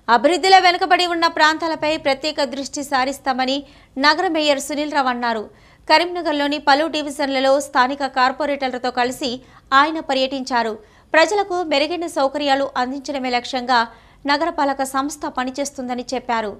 అభివృద్ధిలో వెనుకబడి ఉన్న ప్రాంతాలపై ప్రత్యేక దృష్టి సారిస్తామని నగర మేయర్ సునీల్ రావు అన్నారు కరీంనగర్లోని పలు డివిజన్లలో స్థానిక కార్పొరేటర్లతో కలిసి ఆయన పర్యటించారు ప్రజలకు మెరుగైన సౌకర్యాలు అందించడమే లక్ష్యంగా నగరపాలక సంస్థ పనిచేస్తుందని చెప్పారు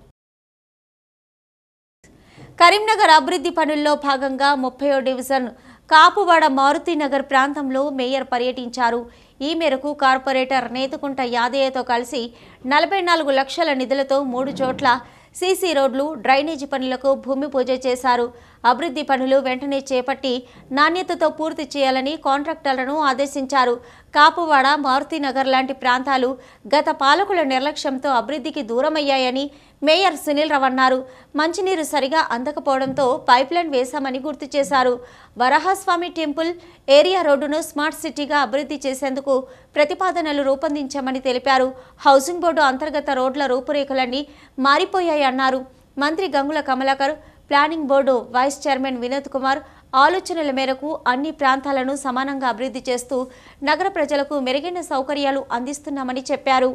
కరీంనగర్ అభివృద్ధి పనుల్లో భాగంగా ముప్పయో డివిజన్ కాపువాడ మారుతినగర్ ప్రాంతంలో మేయర్ పర్యటించారు ఈ మేరకు కార్పొరేటర్ నేతకుంట యాదయ్యతో కలిసి నలభై నాలుగు లక్షల నిధులతో మూడు చోట్ల సీసీ రోడ్లు డ్రైనేజీ పనులకు భూమి పూజ చేశారు అభివృద్ధి పనులు వెంటనే చేపట్టి నాణ్యతతో పూర్తి చేయాలని కాంట్రాక్టర్లను ఆదేశించారు కాపువాడ మారుతినగర్ లాంటి ప్రాంతాలు గత పాలకుల నిర్లక్ష్యంతో అభివృద్ధికి దూరమయ్యాయని మేయర్ సునీల్ రావు అన్నారు మంచినీరు సరిగా అందకపోవడంతో పైప్లైన్ వేశామని గుర్తు చేశారు వరాహస్వామి టెంపుల్ ఏరియా రోడ్డును స్మార్ట్ సిటీగా అభివృద్ధి చేసేందుకు ప్రతిపాదనలు రూపొందించామని తెలిపారు హౌసింగ్ బోర్డు అంతర్గత రోడ్ల రూపురేఖలన్నీ మారిపోయాయి అన్నారు మంత్రి Gangula Kamalakar planning board vice chairman Vinod Kumar ఆలోచనల మేరకు అన్ని ప్రాంతాలను సమానంగా అభివృద్ధి చేస్తూ నగర ప్రజలకు మెరుగైన సౌకర్యాలు అందిస్తున్నామని చెప్పారు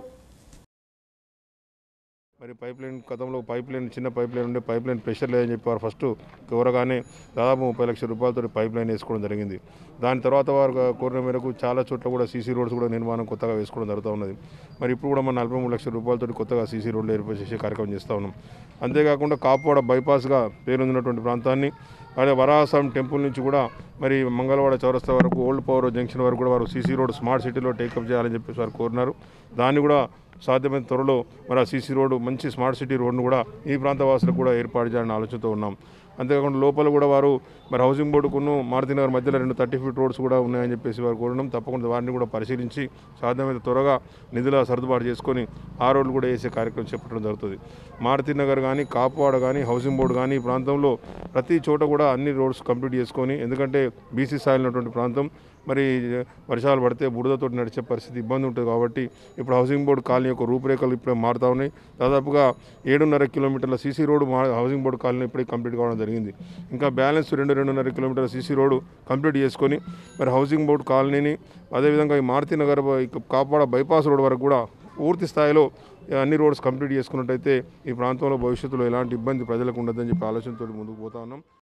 మరి పైప్ లైన్ గతంలో పైప్ లైన్ చిన్న పైప్ లైన్ ఉండే పైప్ లైన్ ప్రెషర్ లేదని చెప్పారు ఫస్ట్ కోరగానే దాదాపు ముప్పై లక్షల రూపాయలతో పైప్ లైన్ వేసుకోవడం జరిగింది దాని తర్వాత వారు కోరిన మేరకు చాలా చోట్ల కూడా సీసీ రోడ్స్ కూడా నిర్మాణం కొత్తగా వేసుకోవడం జరుగుతూ ఉన్నది మరి ఇప్పుడు కూడా మన నలభై మూడు లక్షల రూపాయలతో కొత్తగా సీసీ రోడ్లు ఏర్పాటు చేసే కార్యక్రమం చేస్తూ ఉన్నాం అంతేకాకుండా కాపువాడ బైపాస్గా పేరొందినటువంటి ప్రాంతాన్ని అదే వరాహస్వామి టెంపుల్ నుంచి కూడా మరి మంగళవాడ చౌరస్తా వరకు ఓల్డ్ పవర్ జంక్షన్ వరకు కూడా వారు సీసీ రోడ్ స్మార్ట్ సిటీలో టేకప్ చేయాలని చెప్పేసి వారు కోరినారు దాన్ని కూడా సాధ్యమైన త్వరలో మరి ఆ సీసీ రోడ్డు మంచి స్మార్ట్ సిటీ రోడ్ను కూడా ఈ ప్రాంత వాసులకు కూడా ఏర్పాటు చేయాలని ఆలోచనతో ఉన్నాం అంతేకాకుండా లోపల కూడా వారు మరి హౌసింగ్ బోర్డుకును మారుతినగర్ మధ్యలో రెండు థర్టీ ఫీట్ రోడ్స్ కూడా ఉన్నాయని చెప్పేసి వారు కోరడం తప్పకుండా వారిని కూడా పరిశీలించి సాధ్యమైన త్వరగా నిధుల సర్దుబాటు చేసుకొని ఆ రోడ్లు కూడా వేసే కార్యక్రమం చేపట్టడం జరుగుతుంది మారుతినగర్ కానీ కాపువాడ కానీ హౌసింగ్ బోర్డు కానీ ఈ ప్రాంతంలో ప్రతి చోట కూడా అన్ని రోడ్స్ కంప్లీట్ చేసుకొని ఎందుకంటే బీసీ స్థాయిలో ప్రాంతం మరి వర్షాలు పడితే బురదతో నడిచే పరిస్థితి ఇబ్బంది ఉంటుంది కాబట్టి ఇప్పుడు హౌసింగ్ బోర్డు కాలనీ యొక్క రూపురేఖలు ఇప్పుడే మారుతా ఉన్నాయి దాదాపుగా ఏడున్నర కిలోమీటర్ల సీసీ రోడ్డు మా హౌసింగ్ బోర్డు కాలనీ ఇప్పుడే కంప్లీట్ కావడం జరిగింది ఇంకా బ్యాలెన్స్ రెండు రెండున్నర కిలోమీటర్ల సీసీ రోడ్డు కంప్లీట్ చేసుకొని మరి హౌసింగ్ బోర్డు కాలనీని అదేవిధంగా ఈ మారుతి నగర్ కాపాడ బైపాస్ రోడ్ వరకు కూడా పూర్తి స్థాయిలో అన్ని రోడ్స్ కంప్లీట్ చేసుకున్నట్టయితే ఈ ప్రాంతంలో భవిష్యత్తులో ఎలాంటి ఇబ్బంది ప్రజలకు ఉండదని చెప్పి ఆలోచనతో ముందుకు పోతా ఉన్నాం